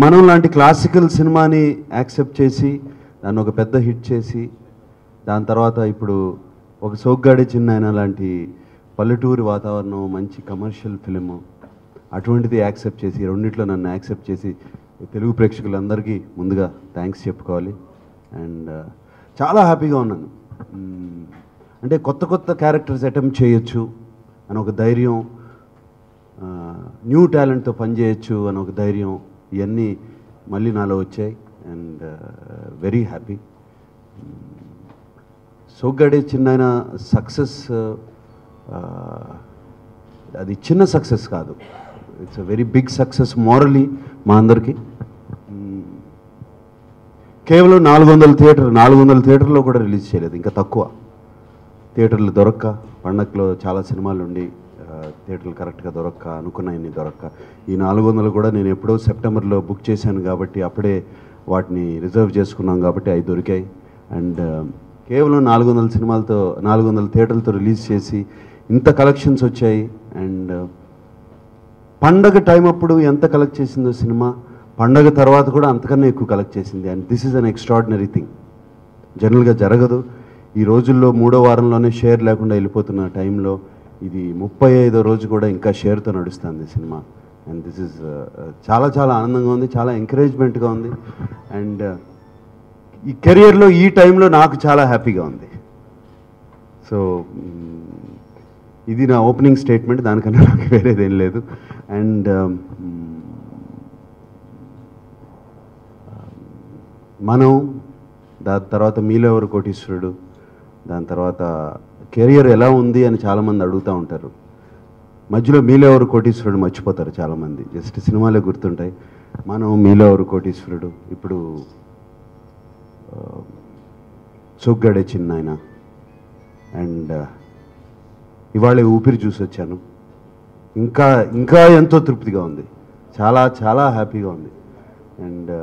మనం లాంటి క్లాసికల్ సినిమాని యాక్సెప్ట్ చేసి దాన్ని ఒక పెద్ద హిట్ చేసి దాని తర్వాత ఇప్పుడు ఒక సోగ్గాడి చిన్న ఆయన లాంటి పల్లెటూరి వాతావరణం మంచి కమర్షియల్ ఫిలిం అటువంటిది యాక్సెప్ట్ చేసి ఈ రెండిట్లో నన్ను యాక్సెప్ట్ చేసి తెలుగు ప్రేక్షకులందరికీ ముందుగా థ్యాంక్స్ చెప్పుకోవాలి అండ్ చాలా హ్యాపీగా ఉన్నాను మ్మ్. అంటే కొత్త కొత్త క్యారెక్టర్స్ అటెంప్ట్ చేయొచ్చు అని ఒక ధైర్యం న్యూ టాలెంట్తో పనిచేయచ్చు అని ఒక ధైర్యం ఇవన్నీ మళ్ళీ నాలో వచ్చాయి అండ్ వెరీ హ్యాపీ సోగ్గాడే చిన్న సక్సెస్ అది చిన్న సక్సెస్ కాదు it's a very big success morally మా అందరికీ మ్మ్. కేవలం నాలుగు వందల థియేటర్ నాలుగు వందల థియేటర్లో కూడా రిలీజ్ చేయలేదు ఇంకా తక్కువ థియేటర్లు దొరక్క పండగలో చాలా సినిమాలు ఉండి ఆ, థియేటర్లు కరెక్ట్గా దొరక్క అనుకున్నాయని దొరక్క ఈ నాలుగు వందలు కూడా నేను ఎప్పుడో సెప్టెంబర్లో బుక్ చేశాను కాబట్టి అప్పుడే వాటిని రిజర్వ్ చేసుకున్నాం కాబట్టి అవి దొరికాయి అండ్ కేవలం నాలుగు వందల సినిమాలతో నాలుగు వందల థియేటర్లతో రిలీజ్ చేసి ఇంత కలెక్షన్స్ వచ్చాయి అండ్ పండగ టైం అప్పుడు ఎంత కలెక్ట్ చేసిందో సినిమా పండగ తర్వాత కూడా అంతకన్నా ఎక్కువ కలెక్ట్ చేసింది and this is an extraordinary thing జనరల్గా జరగదు ఈ రోజుల్లో మూడో వారంలోనే షేర్ లేకుండా వెళ్ళిపోతున్న టైంలో ఇది ముప్పై ఐదో రోజు కూడా ఇంకా షేర్తో నడుస్తుంది సినిమా అండ్ దిస్ ఇస్ చాలా చాలా ఆనందంగా ఉంది చాలా ఎంకరేజ్మెంట్గా ఉంది అండ్ ఈ కెరియర్లో ఈ టైంలో నాకు చాలా హ్యాపీగా ఉంది సో ఇది నా ఓపెనింగ్ స్టేట్మెంట్ దానికన్నా నాకు వేరేదేం లేదు అండ్ మనం దాని తర్వాత మీలో ఎవరు కోటీశ్వరుడు దాని తర్వాత కెరియర్ ఎలా ఉంది అని చాలామంది అడుగుతూ ఉంటారు మధ్యలో మీలో ఎవరు కోటీశ్వరుడు మర్చిపోతారు చాలామంది జస్ట్ సినిమాలే గుర్తుంటాయి మనం మీలో ఎవరు కోటీశ్వరుడు ఇప్పుడు ఆ, సొగ్గడే చిన్న ఆయన అండ్ ఇవాళ ఊపిరి చూసి వచ్చాను ఇంకా ఇంకా ఎంతో తృప్తిగా ఉంది చాలా చాలా హ్యాపీగా ఉంది అండ్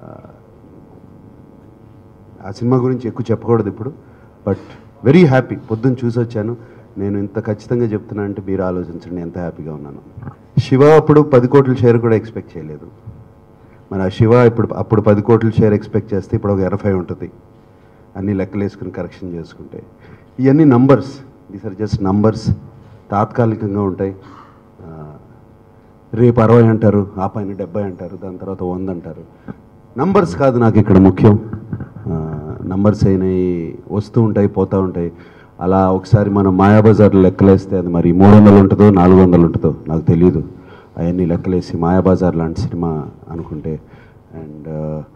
ఆ సినిమా గురించి ఎక్కువ చెప్పకూడదు ఇప్పుడు బట్ వెరీ హ్యాపీ పొద్దున్న చూసి వచ్చాను నేను ఇంత ఖచ్చితంగా చెప్తున్నా అంటే మీరు ఆలోచించండి ఎంత హ్యాపీగా ఉన్నాను శివ అప్పుడు పది కోట్ల షేర్ కూడా ఎక్స్పెక్ట్ చేయలేదు మరి ఆ శివ ఇప్పుడు అప్పుడు పది కోట్ల షేర్ ఎక్స్పెక్ట్ చేస్తే ఇప్పుడు ఒక ఎనభై ఉంటుంది అన్ని లెక్కలు వేసుకుని కరెక్షన్ చేసుకుంటే ఇవన్నీ numbers these are just numbers తాత్కాలికంగా ఉంటాయి ఆ, రేపు అరవై అంటారు ఆ పైన డెబ్బై అంటారు దాని తర్వాత వంద అంటారు నంబర్స్ కాదు నాకు ఇక్కడ ముఖ్యం నంబర్స్ అయినాయి వస్తూ ఉంటాయి పోతూ ఉంటాయి అలా ఒకసారి మనం మాయాబజార్లో లెక్కలేస్తే అది మరి మూడు వందలు ఉంటుందో నాలుగు వందలు ఉంటుందో నాకు తెలియదు అవన్నీ లెక్కలేసి మాయాబజార్ లాంటి సినిమా అనుకుంటే అండ్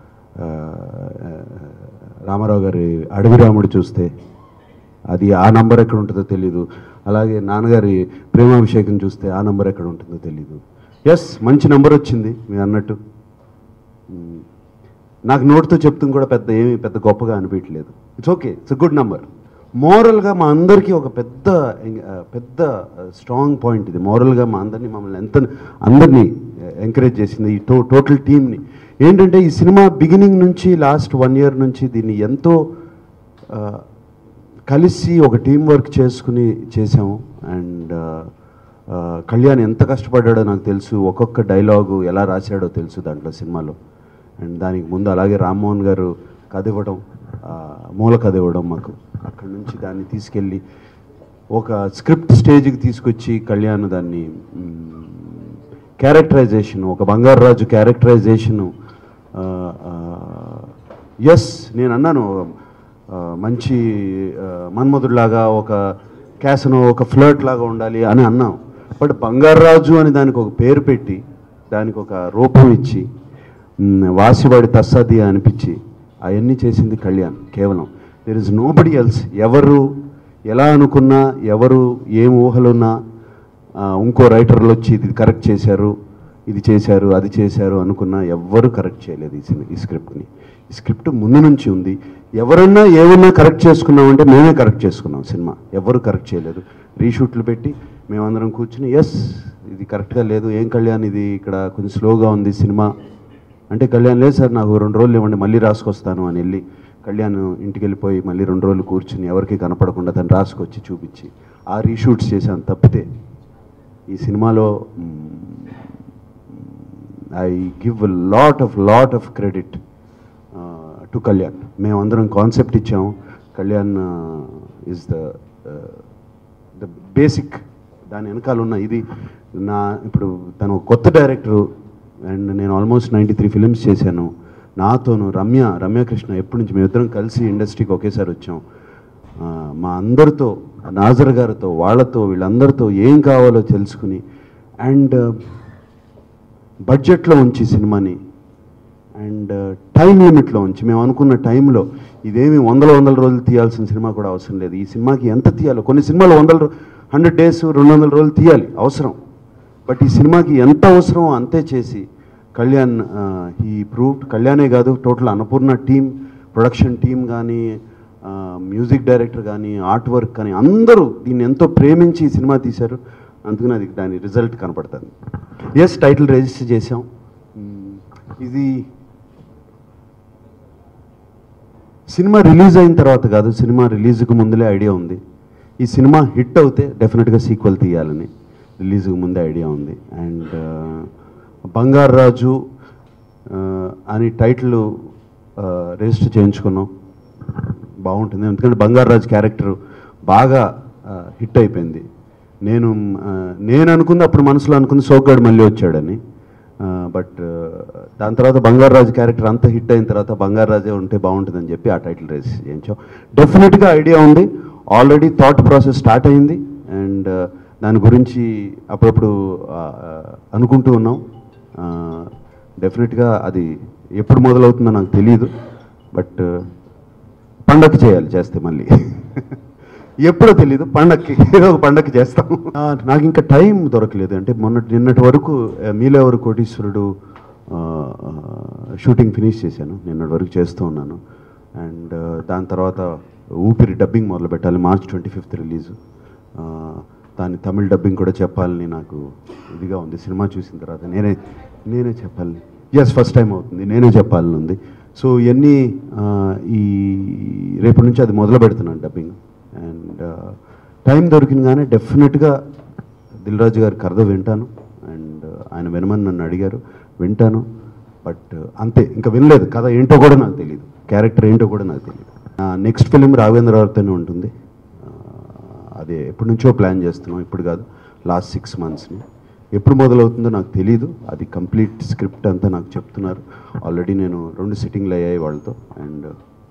రామారావు గారి అడవి రాముడు చూస్తే అది ఆ నంబర్ ఎక్కడ ఉంటుందో తెలీదు అలాగే నాన్నగారి ప్రేమాభిషేకం చూస్తే ఆ నంబర్ ఎక్కడ ఉంటుందో తెలీదు ఎస్ మంచి నంబర్ వచ్చింది మీరు అన్నట్టు మ్మ్. నాకు నోటితో చెప్తుంది కూడా పెద్ద ఏమి పెద్ద గొప్పగా అనిపించలేదు it's okay it's good number మోరల్గా మా అందరికీ ఒక పెద్ద ఆ, పెద్ద స్ట్రాంగ్ పాయింట్ ఇది మోరల్గా మా అందరినీ మమ్మల్ని ఎంత అందరినీ ఎంకరేజ్ చేసింది ఈ టో టోటల్ టీమ్ని ఏంటంటే ఈ సినిమా బిగినింగ్ నుంచి లాస్ట్ వన్ ఇయర్ నుంచి దీన్ని ఎంతో ఆ, కలిసి ఒక టీం వర్క్ చేసుకుని చేసాము అండ్ కళ్యాణ్ ఎంత కష్టపడ్డాడో నాకు తెలుసు ఒక్కొక్క డైలాగు ఎలా రాశాడో తెలుసు దాంట్లో సినిమాలో అండ్ దానికి ముందు అలాగే రామ్మోహన్ గారు కథ ఇవ్వడం ఆ, మూల కథ ఇవ్వడం మాకు అక్కడి నుంచి దాన్ని తీసుకెళ్ళి ఒక స్క్రిప్ట్ స్టేజ్కి తీసుకొచ్చి కళ్యాణ్ దాన్ని క్యారెక్టరైజేషన్ ఒక బంగారు రాజు క్యారెక్టరైజేషను ఎస్ నేను అన్నాను ఆ, మంచి ఆ, మన్మధుడిలాగా ఒక క్యాసనో ఒక ఫ్లర్ట్ లాగా ఉండాలి అని అన్నాం బట్ బంగారాజు అని దానికి ఒక పేరు పెట్టి దానికి ఒక రూపం ఇచ్చి మ్, వాసివాడి తస్సది అనిపించి అవన్నీ చేసింది కళ్యాణ్ కేవలం there is nobody else ఎవరు ఎలా అనుకున్నా ఎవరు ఏం ఊహలున్నా ఆ, ఇంకో రైటర్లు వచ్చి ఇది కరెక్ట్ చేశారు ఇది చేశారు అది చేశారు అనుకున్నా ఎవ్వరు కరెక్ట్ చేయలేదు ఈ సినిమా ఈ స్క్రిప్ట్ని ఈ స్క్రిప్ట్ ముందు నుంచి ఉంది ఎవరన్నా ఏమన్నా కరెక్ట్ చేసుకున్నామంటే మేమే కరెక్ట్ చేసుకున్నాం సినిమా ఎవరు కరెక్ట్ చేయలేదు రీషూట్లు పెట్టి మేమందరం కూర్చుని ఎస్ ఇది కరెక్ట్గా లేదు ఏం కళ్యాణ్ ఇది ఇక్కడ కొంచెం స్లోగా ఉంది సినిమా అంటే కళ్యాణ్ లేదు సార్ నాకు రెండు రోజులు ఇవ్వండి మళ్ళీ రాసుకొస్తాను అని వెళ్ళి కళ్యాణ్ ఇంటికి వెళ్ళిపోయి మళ్ళీ రెండు రోజులు కూర్చుని ఎవరికి కనపడకుండా తను రాసుకొచ్చి చూపించి ఆ రీషూట్స్ చేశాను తప్పితే ఈ సినిమాలో hmm, I give lot of lot of credit to Kalyan మేమందరం కాన్సెప్ట్ ఇచ్చాము Kalyan is the the basic దాని వెనకాల ఉన్న ఇది నా ఇప్పుడు తను ఒక కొత్త డైరెక్టరు అండ్ నేను ఆల్మోస్ట్ నైంటీ త్రీ ఫిలిమ్స్ చేశాను నాతోను రమ్య రమ్యకృష్ణ ఎప్పటి నుంచి మేమిద్దరం కలిసి ఇండస్ట్రీకి ఒకేసారి వచ్చాం ఆ, మా అందరితో నాజర్ గారితో వాళ్ళతో వీళ్ళందరితో ఏం కావాలో తెలుసుకుని అండ్ బడ్జెట్లో ఉంచి సినిమాని అండ్ టైం లిమిట్లో ఉంచి మేము అనుకున్న టైంలో ఇదేమి వందల వందల రోజులు తీయాల్సిన సినిమా కూడా అవసరం లేదు ఈ సినిమాకి ఎంత తీయాలో కొన్ని సినిమాలు వందల హండ్రెడ్ డేస్ రెండు వందల రోజులు తీయాలి అవసరం బట్ ఈ సినిమాకి ఎంత అవసరమో అంతే చేసి కళ్యాణ్ ఈ ప్రూవ్డ్ కళ్యాణే కాదు total Annapurna team production team కానీ మ్యూజిక్ డైరెక్టర్ కానీ ఆర్ట్ వర్క్ కానీ అందరూ దీన్ని ఎంతో ప్రేమించి ఈ సినిమా తీశారు అందుకని అది దాని రిజల్ట్ కనపడుతుంది ఎస్ టైటిల్ రిజిస్టర్ చేసాం మ్మ్. ఇది సినిమా రిలీజ్ అయిన తర్వాత కాదు సినిమా రిలీజ్కి ముందులే ఐడియా ఉంది ఈ సినిమా హిట్ అవుతే డెఫినెట్గా సీక్వెల్ తీయాలని రిలీజ్కి ముందే ఐడియా ఉంది అండ్ బంగారు రాజు ఆ, అని టైటిల్ రిజిస్టర్ చేయించుకున్నాం బాగుంటుంది ఎందుకంటే బంగారు రాజు క్యారెక్టర్ బాగా హిట్ అయిపోయింది నేను ఆ, నేను అనుకుంది అప్పుడు మనసులో అనుకుంది సోగ్గాడు మళ్ళీ వచ్చాడని బట్ దాని తర్వాత బంగారు రాజు క్యారెక్టర్ అంత హిట్ అయిన తర్వాత బంగారు రాజే ఉంటే బాగుంటుందని చెప్పి ఆ టైటిల్ రేస్ చేయించాం డెఫినెట్గా ఐడియా ఉంది ఆల్రెడీ థాట్ ప్రాసెస్ స్టార్ట్ అయింది అండ్ దాని గురించి అప్పుడప్పుడు ఆ, ఆ, అనుకుంటూ ఉన్నాం డెఫినెట్గా అది ఎప్పుడు మొదలవుతుందో నాకు తెలియదు బట్ పండగ చేయాలి చేస్తే మళ్ళీ ఎప్పుడో తెలియదు పండక్కి ఏదో ఒక పండక్కి చేస్తాం ఆ, నాకు ఇంకా టైం దొరకలేదు అంటే మొన్న నిన్నటి వరకు ఆ, మీలో ఎవరు కోటీశ్వరుడు ఆ, ఆ, షూటింగ్ ఫినిష్ చేశాను నిన్నటి వరకు చేస్తూ ఉన్నాను అండ్ ఆ, దాని తర్వాత ఊపిరి డబ్బింగ్ మొదలు పెట్టాలి మార్చ్ ట్వంటీ ఫిఫ్త్ రిలీజు దాని తమిళ డబ్బింగ్ కూడా చెప్పాలని నాకు ఇదిగా ఉంది సినిమా చూసిన తర్వాత నేనే నేనే చెప్పాలని ఎస్ ఫస్ట్ టైం అవుతుంది నేనే చెప్పాలని ఉంది సో ఇవన్నీ ఆ, ఈ రేపటి నుంచి అది మొదలు పెడుతున్నాను డబ్బింగ్ అండ్ టైం దొరికినగానే డెఫినెట్గా దిల్రాజు గారి కథ వింటాను అండ్ ఆయన వినమని నన్ను అడిగారు వింటాను బట్ అంతే ఇంకా వినలేదు కథ ఏంటో కూడా నాకు తెలియదు క్యారెక్టర్ ఏంటో కూడా నాకు తెలియదు నెక్స్ట్ ఫిలిం రాఘవేంద్రరావుతోనే ఉంటుంది ఆ, అది ఎప్పటి నుంచో ప్లాన్ చేస్తున్నాం ఇప్పుడు కాదు లాస్ట్ సిక్స్ మంత్స్ని ఎప్పుడు మొదలవుతుందో నాకు తెలియదు అది కంప్లీట్ స్క్రిప్ట్ అంతా నాకు చెప్తున్నారు ఆల్రెడీ నేను రెండు సిట్టింగ్లు అయ్యాయి వాళ్ళతో అండ్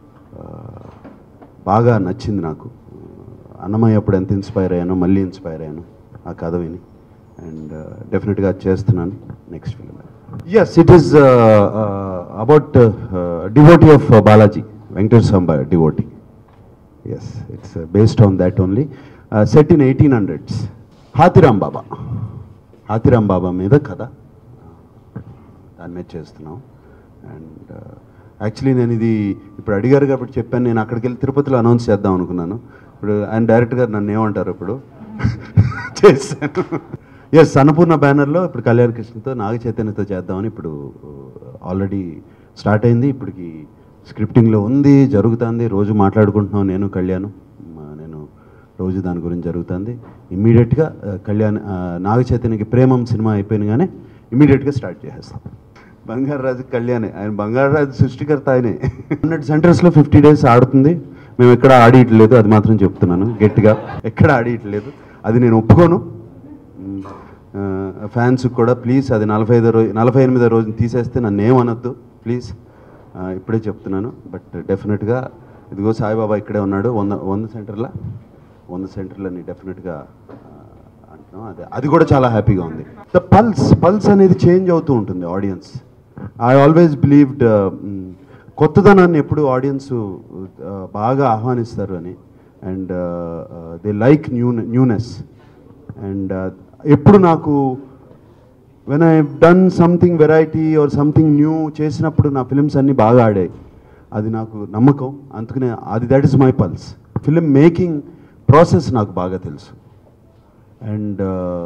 బాగా నచ్చింది నాకు అన్నమయ్య అప్పుడు ఎంత ఇన్స్పైర్ అయ్యానో మళ్ళీ ఇన్స్పైర్ అయ్యాను ఆ కథ విని అండ్ డెఫినెట్గా చేస్తున్నాను next film yes it is about devotee of Balaji Venkateswara Swami devotee yes it's based on that only set in eighteen hundreds Hathiram Baba Hathiram Baba మీద కథ దాని మీద చేస్తున్నాం అండ్ యాక్చువల్లీ నేను ఇది ఇప్పుడు అడిగారు కాబట్టి చెప్పాను నేను అక్కడికి వెళ్ళి తిరుపతిలో అనౌన్స్ చేద్దాం అనుకున్నాను ఇప్పుడు ఆయన డైరెక్ట్ గారు నన్ను ఏమంటారు ఇప్పుడు చేశాను ఎస్ అన్నపూర్ణ బ్యానర్లో ఇప్పుడు కళ్యాణ్ కృష్ణతో నాగ చైతన్యతో చేద్దామని ఇప్పుడు ఆల్రెడీ స్టార్ట్ అయింది ఇప్పటికి స్క్రిప్టింగ్లో ఉంది జరుగుతుంది రోజు మాట్లాడుకుంటున్నాం నేను కళ్యాణ్ మ- నేను రోజు దాని గురించి జరుగుతుంది ఇమ్మీడియట్గా కళ్యాణ్ ఆ, నాగ చైతన్యకి ప్రేమం సినిమా అయిపోయినగానే ఇమ్మీడియట్గా స్టార్ట్ చేసేస్తాం బంగారాజు కళ్యాణే ఆయన బంగారాజు సృష్టికర్త ఆయనే హండ్రెడ్ సెంటర్స్లో ఫిఫ్టీ డేస్ ఆడుతుంది మేము ఎక్కడ ఆడియట్లేదు అది మాత్రం చెప్తున్నాను గట్టిగా ఎక్కడ ఆడియట్లేదు అది నేను ఒప్పుకోను ఫ్యాన్స్ కూడా ప్లీజ్ అది నలభై ఐదో రోజు నలభై ఎనిమిదో రోజున తీసేస్తే నన్ను ఏమనొద్దు ప్లీజ్ ఇప్పుడే చెప్తున్నాను బట్ డెఫినెట్గా ఇదిగో సాయిబాబా ఇక్కడే ఉన్నాడు వంద వంద సెంటర్ల వంద సెంటర్లని డెఫినెట్గా అంటున్నాం అది అది కూడా చాలా హ్యాపీగా ఉంది ద పల్స్ పల్స్ అనేది చేంజ్ అవుతూ ఉంటుంది ఆడియన్స్ ఐ ఆల్వేస్ బిలీవ్డ్ కొత్తదనాన్ని ఎప్పుడు ఆడియన్స్ బాగా ఆహ్వానిస్తారు అని and they like new newness and ఎప్పుడు నాకు when I done something variety or something new చేసినప్పుడు నా ఫిలిమ్స్ అన్నీ బాగా ఆడాయి అది నాకు నమ్మకం అందుకనే అది that is my pulse film making process నాకు బాగా తెలుసు అండ్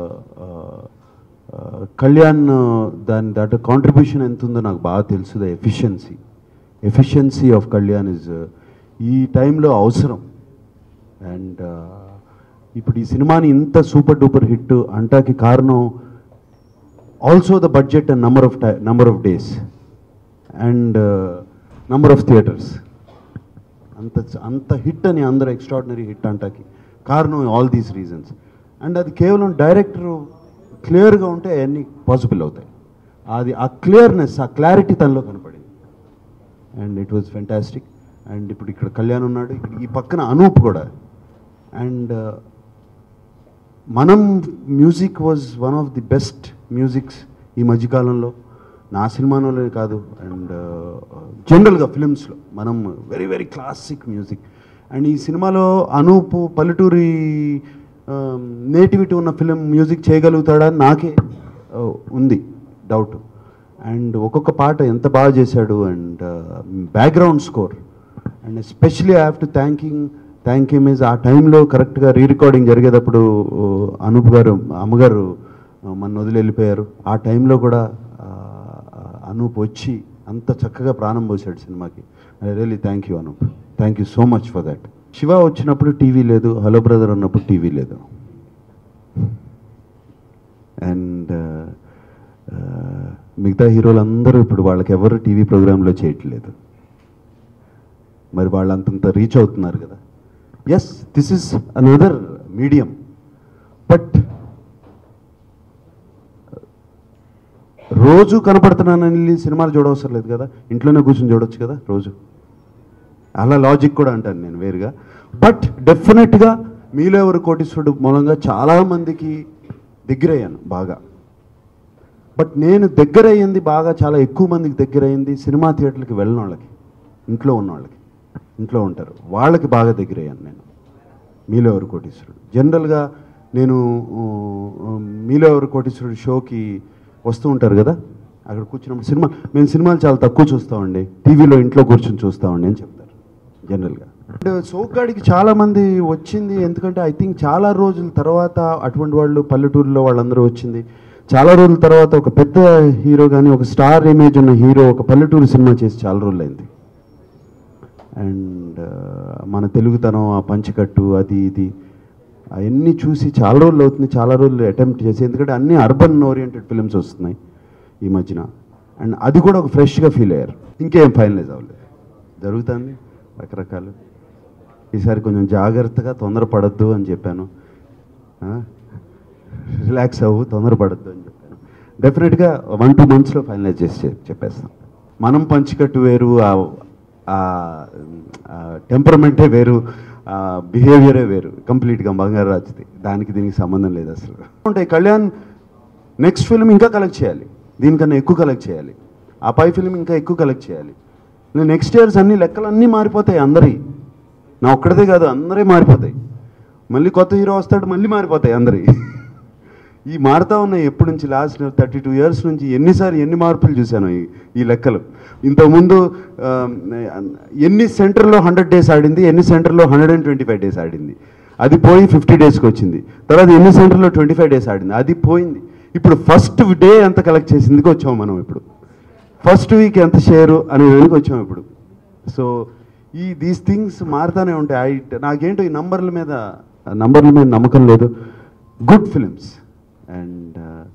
కళ్యాణ్ దాని దట్ కాంట్రిబ్యూషన్ ఎంత ఉందో నాకు బాగా తెలుసు the efficiency efficiency of Kalyan is ఈ టైంలో అవసరం అండ్ ఇప్పుడు ఈ సినిమాని ఇంత సూపర్ డూపర్ హిట్ అంటాకి కారణం also the budget and number of number of days and number of theatres అంత అంత హిట్ అని అందరూ ఎక్స్ట్రాడినరీ హిట్ అంటాకి కారణం ఆల్ దీస్ రీజన్స్ అండ్ అది కేవలం డైరెక్టర్ క్లియర్గా ఉంటే అవన్నీ పాసిబుల్ అవుతాయి అది ఆ క్లియర్నెస్ ఆ క్లారిటీ తనలో కనపడింది and it was fantastic and ఇప్పుడు ఇక్కడ కళ్యాణ్ ఉన్నాడు ఇక్కడ ఈ పక్కన అనూప్ కూడా అండ్ మనం music was one of the best musics ఈ మధ్యకాలంలో నా సినిమాలోనే కాదు అండ్ జనరల్గా ఫిలిమ్స్లో మనం very very classic music and ఈ సినిమాలో అనూప్ పల్లెటూరి నేటివిటీ ఉన్న ఫిలిం మ్యూజిక్ చేయగలుగుతాడా అని నాకే ఆ, ఉంది డౌట్ అండ్ ఒక్కొక్క పాట ఎంత బాగా చేశాడు and background score and especially I have to thanking thank him is ఆ టైంలో కరెక్ట్గా రీ రికార్డింగ్ జరిగేటప్పుడు ఆ, అనూప్ గారు అమ్మగారు ఆ, మన వదిలి వెళ్ళిపోయారు ఆ టైంలో కూడా ఆ, ఆ, అనూప్ వచ్చి అంత చక్కగా ప్రాణం పోసాడు సినిమాకి I really thank you Anoop thank you so much for that Shiva వచ్చినప్పుడు టీవీ లేదు హలో బ్రదర్ ఉన్నప్పుడు టీవీ లేదు అండ్ మిగతా హీరోలు అందరూ ఇప్పుడు వాళ్ళకి ఎవరు టీవీ ప్రోగ్రాంలో చేయట్లేదు మరి వాళ్ళు అంతంత రీచ్ అవుతున్నారు కదా yes this is another medium but రోజు కనపడుతున్నానని వెళ్ళి సినిమాలు చూడవసరం లేదు కదా ఇంట్లోనే కూర్చొని చూడొచ్చు కదా రోజు అలా లాజిక్ కూడా అంటాను నేను వేరుగా బట్ డెఫినెట్గా మీలో ఎవరు కోటీశ్వరుడు మూలంగా చాలామందికి దగ్గరయ్యాను బాగా బట్ నేను దగ్గర అయ్యింది బాగా చాలా ఎక్కువ మందికి దగ్గర అయింది సినిమా థియేటర్కి వెళ్ళిన వాళ్ళకి ఇంట్లో ఉన్న వాళ్ళకి ఇంట్లో ఉంటారు వాళ్ళకి బాగా దగ్గర అయ్యాను నేను మీలో ఎవరు కోటీశ్వరుడు జనరల్గా నేను ఆ, మీలో ఎవరు కోటీశ్వరుడు షోకి వస్తూ ఉంటారు కదా అక్కడ కూర్చున్నప్పుడు సినిమా మేము సినిమాలు చాలా తక్కువ చూస్తామండి టీవీలో ఇంట్లో కూర్చొని చూస్తామండి అని చెప్తారు జనరల్గా అండ్ సోగ్గాడికి చాలా మంది వచ్చింది ఎందుకంటే ఐ థింక్ చాలా రోజుల తర్వాత అటువంటి వాళ్ళు పల్లెటూరులో వాళ్ళందరూ వచ్చింది చాలా రోజుల తర్వాత ఒక పెద్ద హీరో కానీ ఒక స్టార్ ఇమేజ్ ఉన్న హీరో ఒక పల్లెటూరు సినిమా చేసి చాలా రోజులు అయింది అండ్ మన తెలుగుతనం ఆ పంచకట్టు అది ఇది అవన్నీ చూసి చాలా రోజులు అవుతుంది చాలా రోజులు అటెంప్ట్ చేసి ఎందుకంటే అన్ని అర్బన్ ఓరియంటెడ్ ఫిల్మ్స్ వస్తున్నాయి ఈ మధ్యన అండ్ అది కూడా ఒక ఫ్రెష్గా ఫీల్ అయ్యారు ఇంకేం ఫైనలైజ్ అవ్వలేదు జరుగుతుంది రకరకాలు ఈసారి కొంచెం జాగ్రత్తగా తొందరపడద్దు అని చెప్పాను రిలాక్స్ అవ్వు తొందరపడద్దు అని చెప్పాను డెఫినెట్గా వన్ టూ మంత్స్లో ఫైనలైజ్ చేసి చెప్- చెప్పేస్తాం మనం పంచికట్టు వేరు టెంపరమెంటే వేరు బిహేవియరే వేరు కంప్లీట్గా బంగారు రాజుది దానికి దీనికి సంబంధం లేదు అసలు ఉంటాయి కళ్యాణ్ నెక్స్ట్ ఫిల్మ్ ఇంకా కలెక్ట్ చేయాలి దీనికన్నా ఎక్కువ కలెక్ట్ చేయాలి ఆ పై ఫిల్మ్ ఇంకా ఎక్కువ కలెక్ట్ చేయాలి నెక్స్ట్ ఇయర్స్ అన్ని లెక్కలు అన్నీ మారిపోతాయి అందరి నా ఒక్కడిదే కాదు అందరే మారిపోతాయి మళ్ళీ కొత్త హీరో వస్తాడు మళ్ళీ మారిపోతాయి అందరి ఈ మారుతా ఉన్నాయి ఎప్పటి నుంచి లాస్ట్ థర్టీ టూ ఇయర్స్ నుంచి ఎన్నిసార్లు ఎన్ని మార్పులు చూశాను ఈ ఈ లెక్కలు ఇంతకుముందు ఆ, ఎన్ని సెంటర్లో హండ్రెడ్ డేస్ ఆడింది ఎన్ని సెంటర్లో hundred and twenty five days ఆడింది అది పోయి ఫిఫ్టీ డేస్కి వచ్చింది తర్వాత ఎన్ని సెంటర్లో ట్వంటీ ఫైవ్ డేస్ ఆడింది అది పోయింది ఇప్పుడు ఫస్ట్ డే ఎంత కలెక్ట్ చేసిందికి వచ్చాము మనం ఇప్పుడు ఫస్ట్ వీక్ ఎంత షేరు అనే దానికి వచ్చాం ఇప్పుడు సో ఈ దీస్ థింగ్స్ మారుతానే ఉంటాయి ఐ నాకేంటో ఈ నంబర్ల మీద నంబర్ల మీద నమ్మకం లేదు గుడ్ ఫిలిమ్స్ అండ్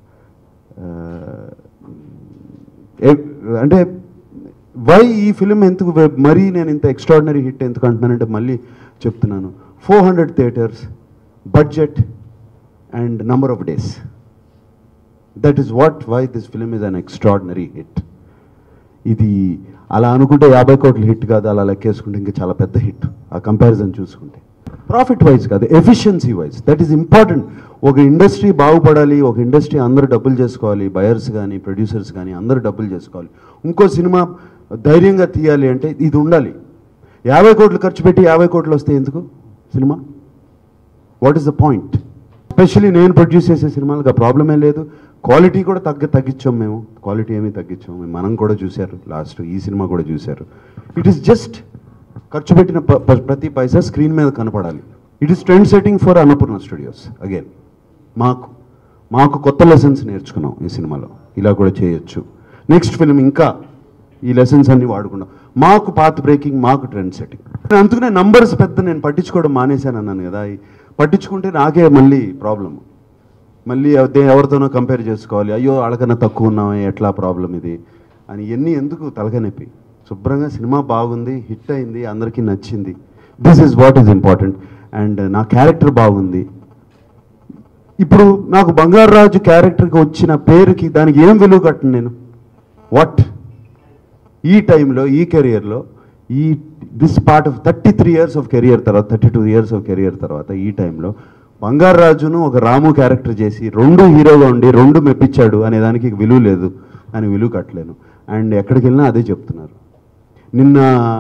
అంటే వై ఈ ఫిలిం ఎందుకు వె- మరీ నేను ఇంత ఎక్స్ట్రాడినరీ హిట్ ఎందుకు అంటున్నానంటే మళ్ళీ చెప్తున్నాను four hundred theatres budget and number of days that is what why this film is an extraordinary hit ఇది అలా అనుకుంటే యాభై కోట్ల హిట్ కాదు అలా లెక్కేసుకుంటే ఇంకా చాలా పెద్ద హిట్ ఆ కంపారిజన్ చూసుకుంటే ప్రాఫిట్ వైజ్ కాదు efficiency wise that is important ఒక ఇండస్ట్రీ బాగుపడాలి ఒక ఇండస్ట్రీ అందరూ డబ్బులు చేసుకోవాలి బయర్స్ కానీ ప్రొడ్యూసర్స్ కానీ అందరూ డబ్బులు చేసుకోవాలి ఇంకో సినిమా ధైర్యంగా తీయాలి అంటే ఇది ఉండాలి యాభై కోట్లు ఖర్చు పెట్టి యాభై కోట్లు వస్తే ఎందుకు సినిమా what is the point especially నేను ప్రొడ్యూస్ చేసే సినిమాలకు ఆ ప్రాబ్లమే లేదు క్వాలిటీ కూడా తగ్గ తగ్గించాం మేము క్వాలిటీ ఏమీ తగ్గించాం మేము మనం కూడా చూశారు లాస్ట్ ఈ సినిమా కూడా చూశారు ఇట్ ఈస్ జస్ట్ ఖర్చు పెట్టిన ప- ప- ప్రతి పైసా స్క్రీన్ మీద కనపడాలి it is trend setting for Annapurna studios again మాకు మాకు కొత్త లెసన్స్ నేర్చుకున్నాం ఈ సినిమాలో ఇలా కూడా చేయొచ్చు నెక్స్ట్ ఫిల్మ్ ఇంకా ఈ లెసన్స్ అన్ని వాడుకున్నాం మాకు పాత్ బ్రేకింగ్ మాకు ట్రెండ్ సెట్టింగ్ అందుకనే నంబర్స్ పెద్ద నేను పట్టించుకోవడం మానేశాను అన్నాను కదా ఈ పట్టించుకుంటే నాకే మళ్ళీ ప్రాబ్లమ్ మళ్ళీ అదే ఎవరితోనో కంపేర్ చేసుకోవాలి అయ్యో వాళ్ళకన్నా తక్కువ ఉన్నామే ఎట్లా ప్రాబ్లం ఇది అని ఎన్ని ఎందుకు తలకనొప్పి శుభ్రంగా సినిమా బాగుంది హిట్ అయింది అందరికీ నచ్చింది this is what is important and నా క్యారెక్టర్ బాగుంది ఇప్పుడు నాకు బంగారాజు క్యారెక్టర్కి వచ్చిన పేరుకి దానికి ఏం విలువ కట్టను నేను వాట్ ఈ టైంలో ఈ కెరియర్లో ఈ this part of thirty three years of career తర్వాత thirty two years of career తర్వాత ఈ టైంలో బంగారాజును ఒక రాము క్యారెక్టర్ చేసి రెండు హీరోగా ఉండి రెండు మెప్పించాడు అనే దానికి విలువ లేదు అని విలువ కట్టలేను అండ్ ఎక్కడికి వెళ్ళినా అదే చెప్తున్నారు నిన్న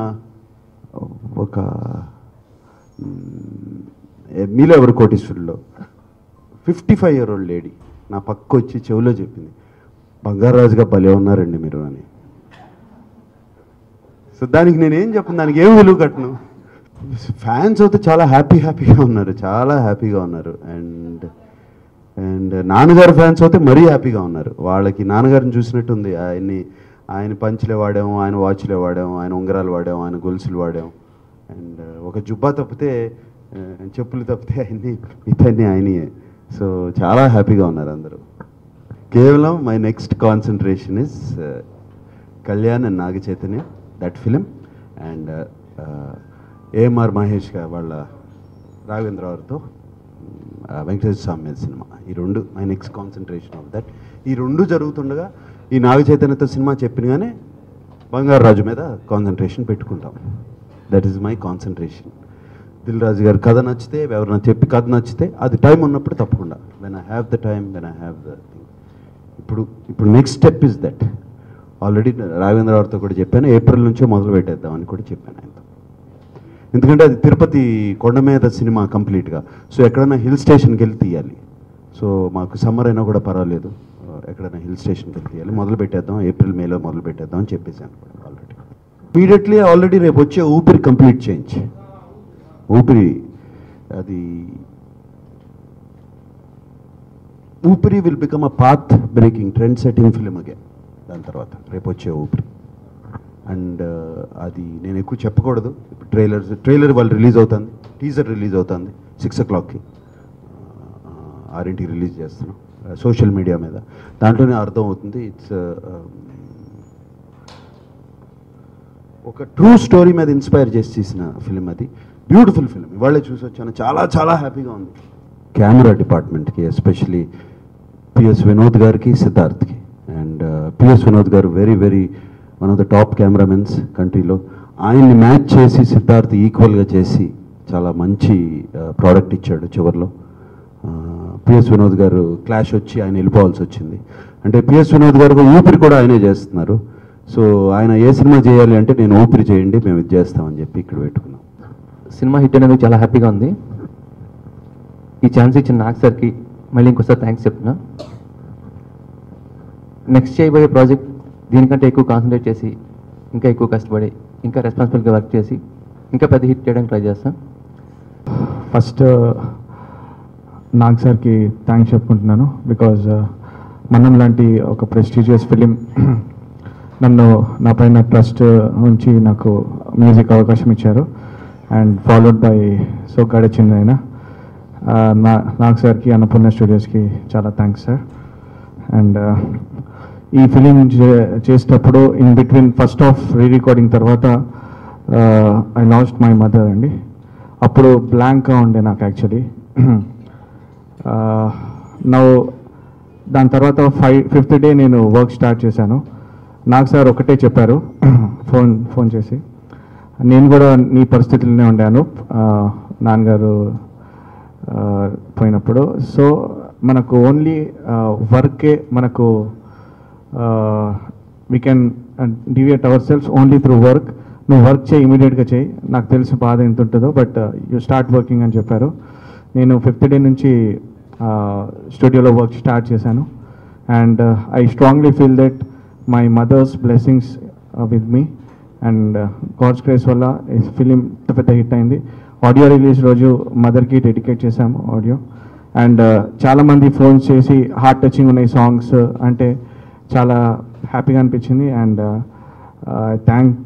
ఒక మ్, మీలో ఎవరు కోటీశ్వరులో fifty five year old lady నా పక్క వచ్చి చెవిలో చెప్పింది బంగారాజుగా భలే ఉన్నారండి మీరు అని సో దానికి నేనేం చెప్పను దానికి ఏం విలువ కట్టను ఫ్యాన్స్ అయితే చాలా హ్యాపీ హ్యాపీగా ఉన్నారు చాలా హ్యాపీగా ఉన్నారు అండ్ అండ్ నాన్నగారు ఫ్యాన్స్ అయితే మరీ హ్యాపీగా ఉన్నారు వాళ్ళకి నాన్నగారిని చూసినట్టుంది ఆయన్ని ఆయన పంచులే వాడాము ఆయన వాచ్లే వాడాము ఆయన ఉంగరాలు వాడాము ఆయన గొలుసులు వాడాము అండ్ ఒక జుబ్బా తప్పితే ఆ, చెప్పులు తప్పితే అన్ని మిగతాన్ని ఆయనయే సో చాలా హ్యాపీగా ఉన్నారు అందరూ కేవలం my next concentration is Kalyan and Naga Chaitanya that film and AMR Mahesh గా వాళ్ళ రాఘవేంద్ర గారితో ఆ, వెంకటేశ్వర స్వామి మీద సినిమా ఈ రెండు my next concentration of that ఈ రెండు జరుగుతుండగా ఈ నాగ చైతన్యతో సినిమా చెప్పినగానే బంగారు రాజు మీద కాన్సన్ట్రేషన్ పెట్టుకుంటాం that is my concentration Dil Raju గారి కథ నచ్చితే ఎవరైనా చెప్పి కథ నచ్చితే అది టైం ఉన్నప్పుడు తప్పకుండా when I have the time when I have the thing ఇప్పుడు ఇప్పుడు next step is that already Raghavendra గారితో కూడా చెప్పాను ఏప్రిల్ నుంచే మొదలు పెట్టేద్దామని కూడా చెప్పాను ఆయనతో ఎందుకంటే అది తిరుపతి కొండ మీద సినిమా కంప్లీట్గా సో ఎక్కడైనా హిల్ స్టేషన్కి వెళ్ళి తీయాలి సో మాకు సమ్మర్ అయినా కూడా పర్వాలేదు ఆ, ఎక్కడైనా హిల్ స్టేషన్కి వెళ్ళి తీయాలి మొదలు పెట్టేద్దాం ఏప్రిల్ మేలో మొదలు పెట్టేద్దాం అని చెప్పేసాను ఆల్రెడీ ఇమీడియట్లీ ఆల్రెడీ రేపు వచ్చే ఊపిరి కంప్లీట్ చేయించి ఊపిరి అది Oopiri will become a path breaking trend setting film అగే దాని తర్వాత రేపు వచ్చే ఊపిరి అండ్ అది నేను ఎక్కువ చెప్పకూడదు ఇప్పుడు ట్రైలర్స్ ట్రైలర్ వాళ్ళు రిలీజ్ అవుతుంది టీజర్ రిలీజ్ అవుతుంది సిక్స్ ఓ క్లాక్కి ఆరింటికి రిలీజ్ చేస్తున్నాం సోషల్ మీడియా మీద దాంట్లోనే అర్థం అవుతుంది ఇట్స్ ఒక ట్రూ స్టోరీ మీద ఇన్స్పైర్ చేసి తీసిన ఫిలిం అది బ్యూటిఫుల్ ఫిలిం ఇవాళే చూసి వచ్చాను చాలా చాలా హ్యాపీగా ఉంది కెమెరా డిపార్ట్మెంట్కి ఎస్పెషలీ పిఎస్ వినోద్ గారికి సిద్ధార్థ్కి అండ్ పిఎస్ వినోద్ గారు very very one of the top cameramens కంట్రీలో ఆయన్ని మ్యాచ్ చేసి సిద్ధార్థ్ ఈక్వల్గా చేసి చాలా మంచి ప్రోడక్ట్ ఇచ్చాడు చివరిలో పిఎస్ వినోద్ గారు క్లాష్ వచ్చి ఆయన వెళ్ళిపోవాల్సి వచ్చింది అంటే పిఎస్ వినోద్ గారు ఊపిరి కూడా ఆయనే చేస్తున్నారు సో ఆయన ఏ సినిమా చేయాలి అంటే నేను ఊపిరి చేయండి మేము ఇది చేస్తామని చెప్పి ఇక్కడ పెట్టుకున్నాం సినిమా హిట్ అనేది చాలా హ్యాపీగా ఉంది ఈ ఛాన్స్ ఇచ్చిన నాకు సార్కి మళ్ళీ ఇంకోసారి థ్యాంక్స్ చెప్తున్నా నెక్స్ట్ చేయబోయే ప్రాజెక్ట్ దీనికంటే ఎక్కువ కాన్సన్ట్రేట్ చేసి ఇంకా ఎక్కువ కష్టపడి ఇంకా రెస్పాన్సిబుల్గా వర్క్ చేసి ఇంకా పెద్ద హిట్ చేయడానికి ట్రై చేస్తాను ఫస్ట్ నాగ్ సార్కి థ్యాంక్స్ చెప్పుకుంటున్నాను బికాజ్ మనం లాంటి ఒక ప్రెస్టీజియస్ ఫిలిం నన్ను నా పైన ట్రస్ట్ ఉంచి నాకు మ్యూజిక్ అవకాశం ఇచ్చారు అండ్ ఫాలోడ్ బై సో గడిచింది ఆయన నా నాగ్ సార్కి అన్నపూర్ణ స్టూడియోస్కి చాలా థ్యాంక్స్ సార్ అండ్ ఈ ఫిలిం చేసేటప్పుడు in between first of re recording తర్వాత ఐ లాస్ట్ మై మదర్ అండి అప్పుడు బ్లాంక్గా ఉండే నాకు యాక్చువల్లీ నా దాని తర్వాత ఫైవ్ ఫిఫ్త్ డే నేను వర్క్ స్టార్ట్ చేశాను నాకు సార్ ఒకటే చెప్పారు ఫోన్ ఫోన్ చేసి నేను కూడా నీ పరిస్థితుల్లోనే ఉండాను ఆ, నాన్నగారు ఆ, పోయినప్పుడు సో మనకు ఓన్లీ వర్కే మనకు we can deviate our self only through work నువ్వు వర్క్ చేయి ఇమీడియట్గా చేయి నాకు తెలిసి బాధ ఎంత ఉంటుందో బట్ యూ స్టార్ట్ వర్కింగ్ అని చెప్పారు నేను ఫిఫ్త్ డే నుంచి స్టూడియోలో వర్క్ స్టార్ట్ చేశాను and I strongly feel that my mother's blessings with me and God's grace వల్ల ఈ ఫిలిం పెద్ద హిట్ అయింది ఆడియో రిలీజ్ రోజు మదర్కి డెడికేట్ చేశాము ఆడియో అండ్ చాలామంది ఫోన్స్ చేసి హార్ట్ టచింగ్ ఉన్నాయి సాంగ్స్ అంటే చాలా హ్యాపీగా అనిపించింది and I thank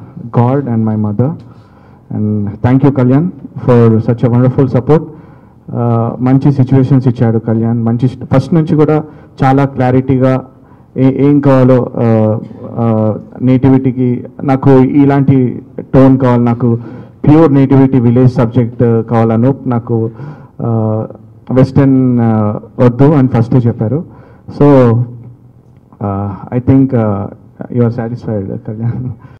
God and my mother and thank you Kalyan for such a wonderful support మంచి సిచ్యువేషన్స్ ఇచ్చాడు కళ్యాణ్ మంచి ఫస్ట్ నుంచి కూడా చాలా క్లారిటీగా ఏ ఏం కావాలో నేటివిటీకి నాకు ఇలాంటి టోన్ కావాలి నాకు ప్యూర్ నేటివిటీ విలేజ్ సబ్జెక్ట్ కావాలను నాకు వెస్టర్న్ వద్దు అని ఫస్టే చెప్పారు so I think you are satisfied Kalyan